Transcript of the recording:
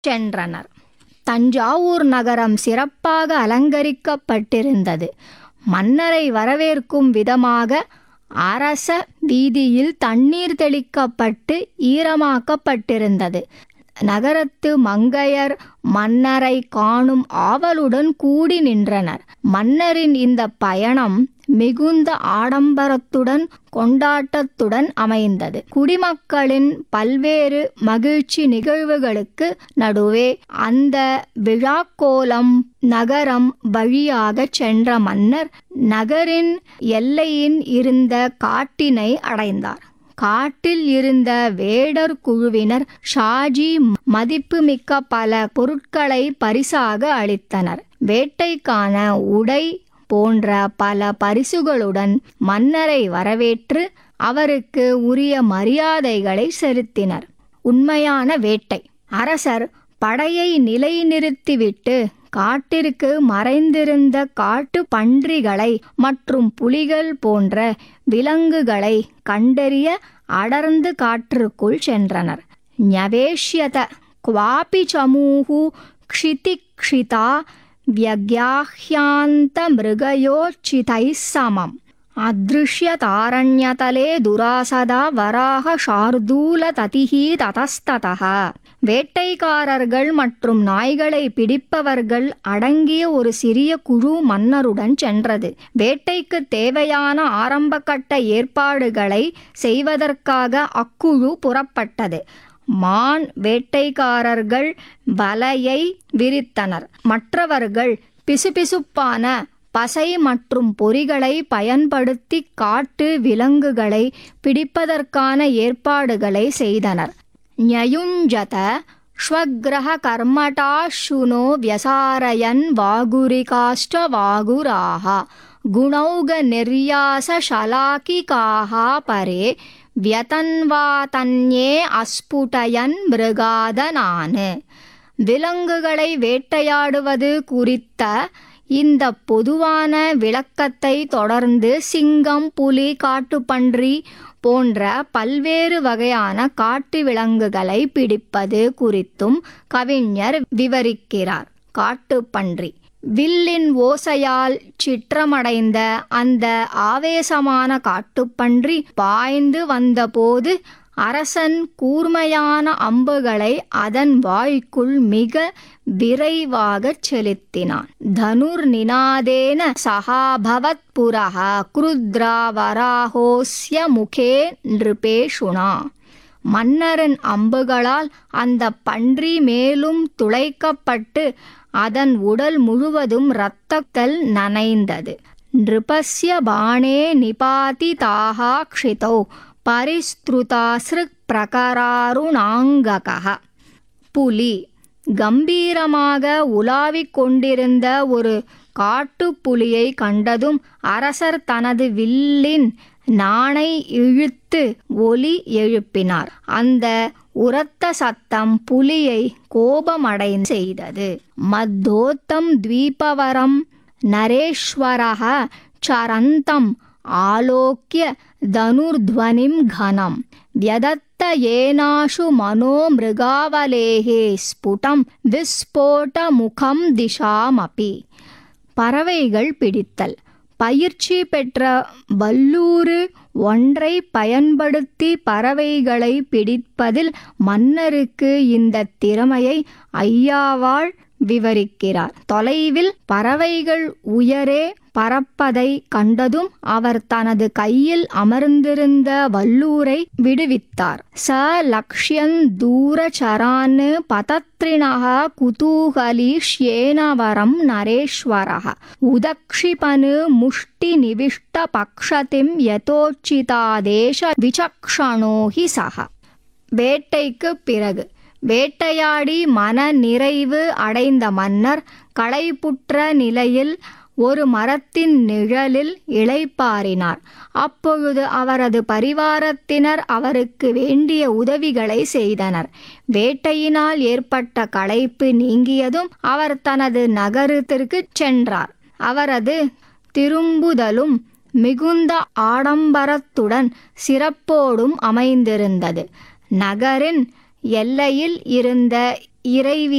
சென்றனர் தஞ்சாவூர் நகரம் சிறப்பாக அலங்கரிக்கப்பட்டிருந்தது மன்னரை வரவேற்கும் விதமாக அரச வீதியில் தண்ணீர் தெளிக்கப்பட்டு ஈரமாக்கப்பட்டிருந்தது நகரத்து மங்கையர் மன்னரை காணும் ஆவலுடன் கூடி நின்றனர் மன்னரின் இந்த பயணம் மிகுந்த ஆடம்பரத்துடன் கொண்டாட்டத்துடன் அமைந்தது குடிமக்களின் பல்வேறு மகிழ்ச்சி நிகழ்வுகளுக்கு நடுவே அந்த விழாக்கோலம் நகரம் வழியாக சென்ற மன்னர் நகரின் எல்லையின் இருந்த காட்டினை அடைந்தார் காட்டில் இருந்த வேடர் குழுவினர் ஷாஜி மதிப்புமிக்க பல பொருட்களை பரிசாக அளித்தனர் வேட்டைக்கான உடை போன்ற பல பரிசுகளுடன் மன்னரை வரவேற்று அவருக்கு உரிய மரியாதைகளை செலுத்தினர் உண்மையான வேட்டை அரசர் படையை நிலைநிறுத்திவிட்டு காட்டிற்கு மறைந்திருந்த காட்டு பன்றிகளை மற்றும் புலிகள் போன்ற விலங்குகளை கண்டறிய அடர்ந்து காற்றுக்குள் சென்றனர் ஞவேஷ்யத குவாபி சமூஹு க்ஷிதிக்ஷிதா व्यग्याह्यान्तमृगयोच्चितैः समम् अदृश्यतारण्यतले दुरासदा வராக ஷார்தூலததிः ததஸ்ததः வேட்டைக்காரர்கள் மற்றும் நாய்களை பிடிப்பவர்கள் அடங்கிய ஒரு சிறிய குழு மன்னருடன் சென்றது வேட்டைக்கு தேவையான ஆரம்பகட்ட ஏற்பாடுகளை செய்வதற்காக அக்குழு புறப்பட்டது மான் வேட்டைக்காரர்கள் வலையை விரித்தனர் மற்றவர்கள் பிசுபிசுப்பான பசை மற்றும் பொறிகளை பயன்படுத்தி காட்டு விலங்குகளை பிடிப்பதற்கான ஏற்பாடுகளை செய்தனர் ஞயுஞ்சத ஸ்வக்ரஹ கர்மட்டாஷுனோ வியசாரயன் வாகுரிகாஷ்ட வாகுராக குணௌக நிர்யாச ஷலாகிகாக பரே வியதன்வாதன்யே அஸ்புடயன் மிருகாதனான் விலங்குகளை வேட்டையாடுவது குறித்த இந்த பொதுவான விளக்கத்தை தொடர்ந்து சிங்கம் புலி காட்டுப்பன்றி போன்ற பல்வேறு வகையான காட்டு விலங்குகளை பிடிப்பது குறித்தும் கவிஞர் விவரிக்கிறார் காட்டுப்பன்றி வில்லின் ஓசையால் சிற்றமடைந்த அந்த ஆவேசமான காட்டுப்பன்றி பாய்ந்து வந்தபோது அரசன் கூர்மையான அம்புகளை அதன் வாய்க்குள் மிக விரைவாகச் செலுத்தினான் தனுர் நினாதேன சகாபவத் புரஹ குருத்ராவராஹோஸ்ய முகே நிருபேஷுனா மன்னரின் அம்புகளால் அந்த பன்றி மேலும் துளைக்கப்பட்டு அதன் உடல் முழுவதும் இரத்தத்தில் நனைந்தது நிருபஸ்ய பாணே நிபாதி தாகா க்ஷிதோ பரிஸ்திருதாசிருக் பிரகராருணாங்கக புலி கம்பீரமாக உலாவிக் கொண்டிருந்த ஒரு காட்டுப்புலியை கண்டதும் அரசர் தனது வில்லின் நாணை இழுத்து ஒலி எழுப்பினார் அந்த உரத்த சத்தம் புலியை கோபமடை செய்தது மத்தோத்தம் தீபவரம் நரேஸ்வரः சரந்தம் ஆலோக்கிய தனுர்ध्वनिं घनं व्यदत्त येनाशु मनो मृगावलेः स्फुटं विस्फोटमुखं दिशामपि பறவைகள் பிடித்தல் பயிற்சி பெற்ற வல்லூறு ஒன்றை பயன்படுத்தி பறவைகளை பிடிப்பதில் மன்னருக்கு இந்த திறமையை ஐயாவாள் விவரிக்கிறார் தொலைவில் பறவைகள் உயரே பறப்பதை கண்டதும் அவர் தனது கையில் அமர்ந்திருந்த வல்லூரை விடுவித்தார் ச லக்ஷ்யன் தூரச்சரான் பதத்ரிணः குதூகலிஷ்யேனவரம் நரேஸ்வரः உதக்ஷிபனு முஷ்டி நிவிஷ்ட பக்ஷதிம் யதோச்சிதாதேಶ விசக்ஷணோ ஹி சக வேட்டைக்கு பிறகு வேட்டையாடி மன நிறைவு அடைந்த மன்னர் களைப்புற்ற நிலையில் ஒரு மரத்தின் நிழலில் இளைப்பாறினார் அப்பொழுது அவரது பரிவாரத்தினர் அவருக்கு வேண்டிய உதவிகளை செய்தனர் வேட்டையினால் ஏற்பட்ட களைப்பு நீங்கியதும் அவர் தனது நகரத்திற்கு சென்றார் அவரது திரும்புதலும் மிகுந்த ஆடம்பரத்துடன் சிறப்போடும் அமைந்திருந்தது நகரின் எல்லையில் இருந்த இறைவி